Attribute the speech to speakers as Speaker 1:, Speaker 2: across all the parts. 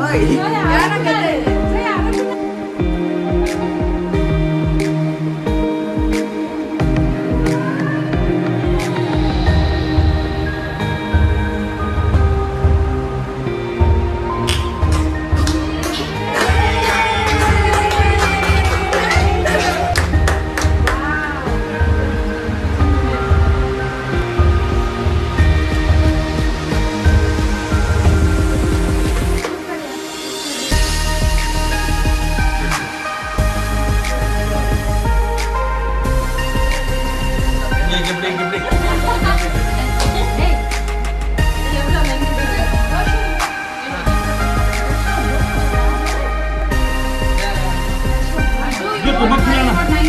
Speaker 1: जो तुम्हें खिलाना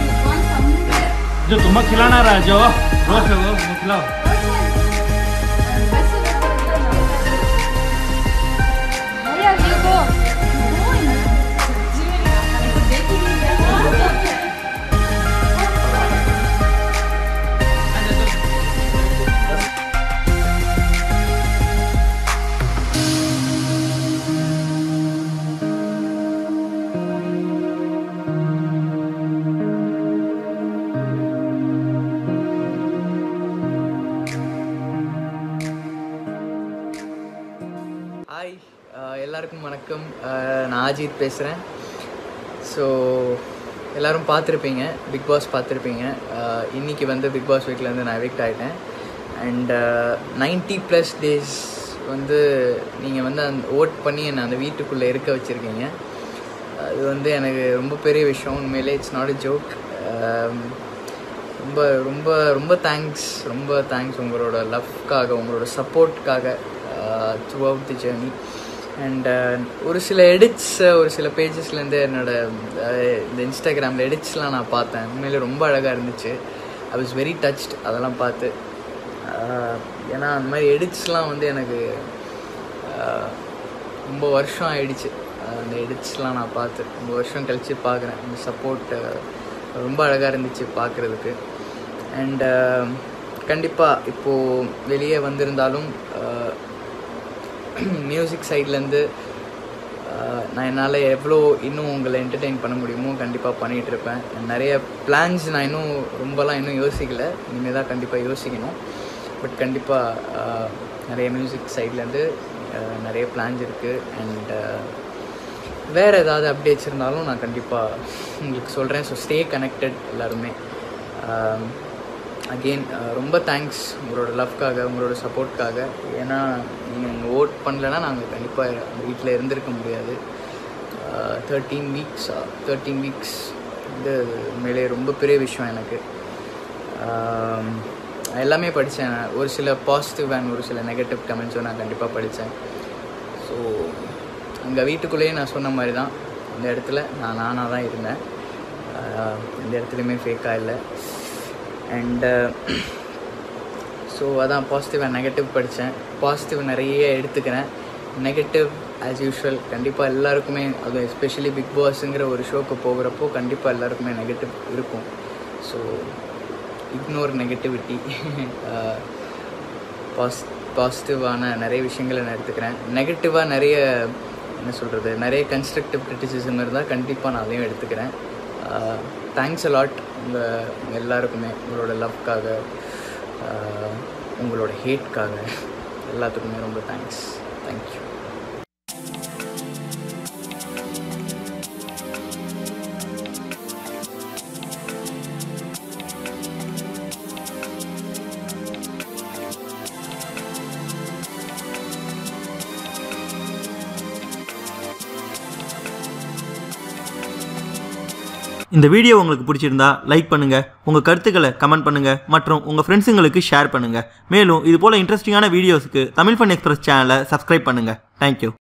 Speaker 1: जो तुम्हें खिलाना रहा जो रोज है वो वो खिलाओ
Speaker 2: ஹாய் அஹ் எல்லாருக்கும் வணக்கம் அஹ் நான் அஜித் பேசுகிறேன் ஸோ எல்லாரும் பார்த்துருப்பீங்க பிக் பாஸ் பார்த்துருப்பீங்க அஹ் இன்னைக்கு வந்து பிக் பாஸ் வீட்டிலேருந்து நான் எவிக்ட் ஆகிட்டேன் அண்ட் நைன்ட்டி ப்ளஸ் டேஸ் வந்து நீங்கள் வந்து அந்த ஓட் பண்ணி என்னை அந்த வீட்டுக்குள்ளே இருக்க வச்சுருக்கீங்க அது வந்து எனக்கு ரொம்ப பெரிய விஷயம் உண்மையிலே இட்ஸ் நாட் a ஜோக் ரொம்ப ரொம்ப ரொம்ப தேங்க்ஸ் ரொம்ப தேங்க்ஸ் உங்களோட லவ்க்காக உங்களோட சப்போர்ட்காக throughout the journey and ஒரு சில எடிட்ஸ் ஒரு சில பேஜஸ்லேருந்து என்னோட அஹ், இந்த இன்ஸ்டாகிராமில் எடிட்ஸ்லாம் நான் பார்த்தேன் உண்மையிலே ரொம்ப அழகாக இருந்துச்சு ஐ வாஸ் வெரி டச்ட் அதெல்லாம் பார்த்து அஹ், ஏன்னா அந்த மாதிரி எடிட்ஸ்லாம் வந்து எனக்கு அஹ், ரொம்ப வருஷம் ஆயிடுச்சு அஹ், அந்த எடிட்ஸ்லாம் நான் பார்த்து ரொம்ப வருஷம் கழித்து பார்க்குறேன் இந்த சப்போர்ட் ரொம்ப அழகாக இருந்துச்சு பார்க்குறதுக்கு அண்ட் கண்டிப்பாக இப்போது வெளியே வந்திருந்தாலும் மியூசிக் சைட்லேருந்து நான் என்னால் எவ்வளோ இன்னும் உங்களை என்டர்டெயின் பண்ண முடியுமோ கண்டிப்பாக பண்ணிகிட்டு இருப்பேன் நிறைய பிளான்ஸ் நான் இன்னும் ரொம்பலாம் இன்னும் யோசிக்கல இனிமேல் தான் கண்டிப்பாக யோசிக்கணும் பட் கண்டிப்பாக நிறைய மியூசிக் சைட்லேருந்து நிறைய பிளான்ஸ் இருக்குது அண்ட் வேறு ஏதாவது அப்டேட்ஸ் இருந்தாலும் நான் கண்டிப்பாக உங்களுக்கு சொல்கிறேன் ஸோ ஸ்டே கனெக்டட் எல்லாருமே அகெயின் ரொம்ப தேங்க்ஸ் உங்களோட லவ்க்காக உங்களோட சப்போர்ட்காக ஏன்னா நீங்கள் இங்கே ஓட் பண்ணலைன்னா நாங்கள் கண்டிப்பாக அந்த வீட்டில் இருந்திருக்க முடியாது தேர்ட்டீன் வீக்ஸ் தேர்ட்டீன் வீக்ஸ் வந்து உண்மையிலே ரொம்ப பெரிய விஷயம் எனக்கு ஆம், எல்லாமே படித்தேன் ஒரு சில பாசிட்டிவ் அண்ட் ஒரு சில நெகட்டிவ் கமெண்ட்ஸும் நான் கண்டிப்பாக படித்தேன் ஸோ அங்கே வீட்டுக்குள்ளேயே நான் சொன்ன மாதிரி தான் இந்த இடத்துல நான் நானாக தான் இருந்தேன் ஆஹ் எந்த இடத்துலையுமே ஃபேக்காக இல்லை அண்டு ஸோ அதான் பாசிட்டிவ் அண்ட் நெகட்டிவ் படித்தேன் பாசிட்டிவ் நிறைய எடுத்துக்கிறேன் நெகட்டிவ் ஆஸ் யூஷுவல் கண்டிப்பாக எல்லாருக்குமே அது எஸ்பெஷலி பிக் பாஸுங்கிற ஒரு ஷோக்கு போகிறப்போ கண்டிப்பாக எல்லாருக்குமே நெகட்டிவ் இருக்கும் ஸோ இக்னோர் நெகட்டிவிட்டி பாஸ் பாசிட்டிவான நிறைய விஷயங்களை நான் எடுத்துக்கிறேன் நெகட்டிவாக நிறைய என்ன சொல்கிறது நிறைய கன்ஸ்ட்ரக்டிவ் கிரிட்டிசிசம் இருந்தால் கண்டிப்பாக நான் அதையும் எடுத்துக்கிறேன் தேங்க்ஸ் அலாட் உங்கள் உங்கள் எல்லாருக்குமே உங்களோட லவ்க்காக உங்களோட ஹேட்காக எல்லாத்துக்குமே ரொம்ப தேங்க்ஸ் தேங்க்யூ
Speaker 3: இந்த வீடியோ உங்களுக்கு பிடிச்சிருந்தா லைக் பண்ணுங்க உங்க கருத்துக்களை கமெண்ட் பண்ணுங்க மற்றும் உங்க ஃப்ரெண்ட்ஸுங்களுக்கு ஷேர் பண்ணுங்க மேலும் இது போல இன்ட்ரெஸ்டிங்கான வீடியோஸ்க்கு தமிழ் ஃபன் எக்ஸ்பிரஸ் சேனலை சப்ஸ்கிரைப் பண்ணுங்க தேங்க்யூ